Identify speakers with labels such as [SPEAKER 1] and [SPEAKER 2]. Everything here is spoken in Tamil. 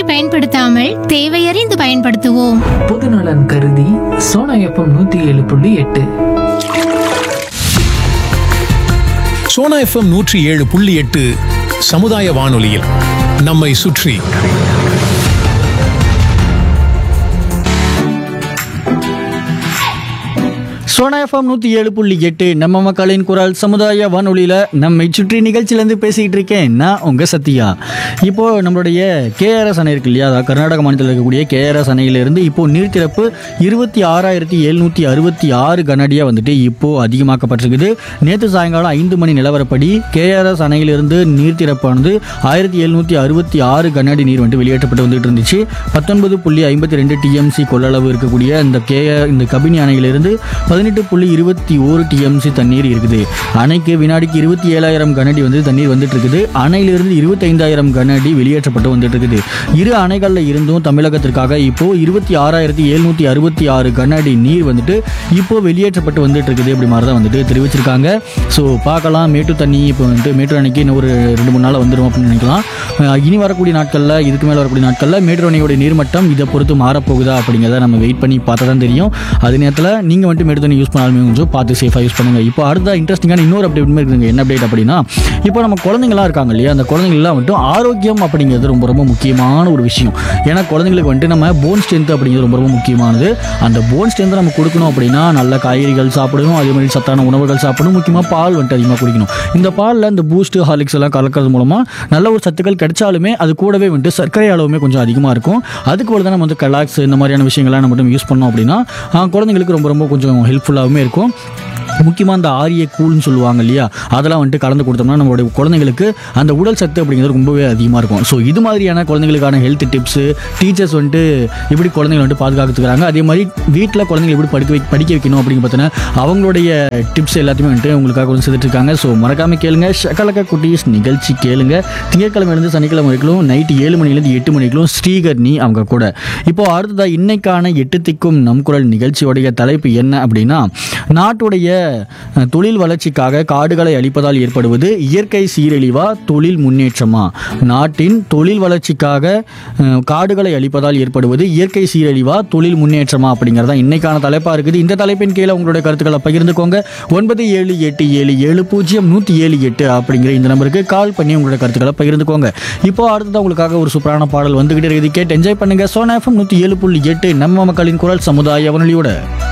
[SPEAKER 1] பயன்படுத்தாமல் தேவையறிந்து பயன்படுத்துவோம்
[SPEAKER 2] பொதுநலன் கருதி சோனா எஃப்எம் நூத்தி ஏழு புள்ளி எட்டு
[SPEAKER 3] சோனா எஃப்எம் நூற்றி ஏழு புள்ளி எட்டு சமுதாய வானொலியில் நம்மை சுற்றி
[SPEAKER 4] சோனா எஃப்எம் நூற்றி ஏழு புள்ளி எட்டு நம்ம மக்களின் குரல் சமுதாய வானொலியில் நம்மை சுற்றி நிகழ்ச்சியிலேருந்து பேசிக்கிட்டு இருக்கேன் நான் உங்கள் சத்யா இப்போ நம்மளுடைய கேஆர்எஸ் அணை இருக்கு இல்லையா அதாவது கர்நாடக மாநிலத்தில் இருக்கக்கூடிய கேஆர்எஸ் அணையிலிருந்து இப்போ நீர் திறப்பு இருபத்தி ஆறாயிரத்தி எழுநூற்றி அறுபத்தி ஆறு கனடியாக வந்துட்டு இப்போ அதிகமாக்கப்பட்டிருக்குது நேற்று சாயங்காலம் ஐந்து மணி நிலவரப்படி கேஆர்எஸ் அணையிலிருந்து நீர் திறப்பானது ஆயிரத்தி எழுநூற்றி அறுபத்தி ஆறு கனஅடி நீர் வந்துட்டு வெளியேற்றப்பட்டு வந்துட்டு இருந்துச்சு பத்தொன்பது புள்ளி ஐம்பத்தி ரெண்டு டிஎம்சி கொள்ளளவு இருக்கக்கூடிய இந்த கே இந்த கபினி அணையிலிருந்து பதினெட்டு புள்ளி இருபத்தி ஓரு டிஎம்சி தண்ணீர் இருக்குது அணைக்கு வினாடிக்கு இருபத்தி ஏழாயிரம் கனஅடி வந்து தண்ணீர் வந்துட்டு இருக்குது அணையிலிருந்து இருபத்தைந்தாயிரம் கனஅடி வெளியேற்றப்பட்டு வந்துட்டு இருக்குது இரு அணைகளில் இருந்தும் தமிழகத்திற்காக இப்போ இருபத்தி ஆறாயிரத்தி எழுநூற்றி அறுபத்தி ஆறு கனஅடி நீர் வந்துட்டு இப்போ வெளியேற்றப்பட்டு வந்துட்டு இருக்குது இப்படி மாதிரி தான் வந்துட்டு தெரிவிச்சிருக்காங்க ஸோ பார்க்கலாம் மேட்டூர் தண்ணி இப்போ வந்துட்டு மேட்டூர் அணைக்கு இன்னும் ஒரு ரெண்டு மூணு நாள் வந்துடும் அப்படின்னு நினைக்கலாம் அஹ் இனி வரக்கூடிய நாட்களில் இதுக்கு மேலே வரக்கூடிய நாட்களில் மேட்டூர் அணையோட நீர்மட்டம் இதை பொறுத்து மாறப்போகுதா அப்படிங்கிறத நம்ம வெயிட் பண்ணி பார்த்தா தான் தெரியும் அதே நேரத்தில் நீங்கள் வந்துட்டு மேட்டூர் தண்ணி யூஸ் பண்ணாலுமே கொஞ்சம் பார்த்து சேஃபாக யூஸ் பண்ணுங்கள் இப்போ அடுத்த இன்ட்ரெஸ்டிங்கான இன்னொரு அப்டேட் இருக்குதுங்க என்ன அப்டேட் அப்படின்னா இப்போ நம்ம குழந்தைங்களாம் இருக்காங்க இல்லையா அந்த குழந்தைங்களாம் வந்துட்டு ஆரோக்கியம் அப்படிங்கிறது ரொம்ப ரொம்ப முக்கியமான ஒரு விஷயம் ஏன்னா குழந்தைங்களுக்கு வந்துட்டு நம்ம போன் ஸ்ட்ரென்த் அப்படிங்கிறது ரொம்ப ரொம்ப முக்கியமானது அந்த போன் ஸ்ட்ரென்த்தை நம்ம கொடுக்கணும் அப்படின்னா நல்ல காய்கறிகள் சாப்பிடணும் அதே மாதிரி சத்தான உணவுகள் சாப்பிடணும் முக்கியமாக பால் வந்துட்டு அதிகமாக குடிக்கணும் இந்த பாலில் இந்த பூஸ்ட் ஹார்லிக்ஸ் எல்லாம் கலக்கிறது மூலமாக நல்ல ஒரு சத்துக்கள் கிடைச்சாலுமே அது கூடவே வந்துட்டு சர்க்கரை அளவுமே கொஞ்சம் அதிகமாக இருக்கும் அதுக்கு கூட தான் நம்ம வந்து கலாக்ஸ் இந்த மாதிரியான விஷயங்கள்லாம் நம்ம மட்டும் யூஸ் பண்ணோம் அப்படின்னா ஆஹ், குழந்தைங்களுக்கு ரொம்ப ரொம்ப கொஞ்சம் ஹெல்ப்ஃபுல்லாகவுமே இருக்கும் முக்கியமாக அந்த ஆரிய கூழ்னு சொல்லுவாங்க இல்லையா அதெல்லாம் வந்துட்டு கலந்து கொடுத்தோம்னா நம்மளுடைய குழந்தைங்களுக்கு அந்த உடல் சத்து அப்படிங்கிறது ரொம்பவே அதிகமாக இருக்கும் ஸோ இது மாதிரியான குழந்தைங்களுக்கான ஹெல்த் டிப்ஸு டீச்சர்ஸ் வந்துட்டு எப்படி குழந்தைங்களை வந்துட்டு பாதுகாத்துக்கிறாங்க அதே மாதிரி வீட்டில் குழந்தைங்களை எப்படி படிக்க வை படிக்க வைக்கணும் அப்படின்னு பார்த்தீங்கன்னா அவங்களுடைய டிப்ஸ் எல்லாத்தையுமே வந்துட்டு உங்களுக்காக கொண்டு சேர்த்துட்டு இருக்காங்க ஸோ மறக்காமல் கேளுங்க ஷக்கலக்க குட்டீஸ் நிகழ்ச்சி கேளுங்க திங்கட்கிழமையிலேருந்து சனிக்கிழமை வரைக்கும் நைட்டு ஏழு மணிலேருந்து எட்டு மணிக்கும் ஸ்ரீகர்ணி அவங்க கூட இப்போ அடுத்ததா இன்னைக்கான எட்டு திக்கும் நம் குரல் நிகழ்ச்சியோடைய தலைப்பு என்ன அப்படின்னா நாட்டுடைய அஹ், தொழில் வளர்ச்சிக்காக காடுகளை அழிப்பதால் ஏற்படுவது இயற்கை சீரழிவா தொழில் முன்னேற்றமா நாட்டின் தொழில் வளர்ச்சிக்காக அஹ், காடுகளை அழிப்பதால் ஏற்படுவது இயற்கை சீரழிவா தொழில் முன்னேற்றமா அப்படிங்கிறது தான் இன்னைக்கான தலைப்பா இருக்குது இந்த தலைப்பின் கீழே உங்களுடைய கருத்துக்களை பகிர்ந்துக்கோங்க ஒன்பது ஏழு எட்டு ஏழு ஏழு பூஜ்ஜியம் நூற்றி ஏழு எட்டு அப்படிங்கிற இந்த நம்பருக்கு கால் பண்ணி உங்களுடைய கருத்துக்களை பகிர்ந்துக்கோங்க இப்போ அடுத்ததான் உங்களுக்காக ஒரு சூப்பரான பாடல் வந்துகிட்டே இருக்குது கேட்டு என்ஜாய் பண்ணுங்க சோனா எஃப்எம் நூற்றி ஏழு புள்ளி எட்டு நம்ம மக்களின் குரல் சமுதாய வானொலியோட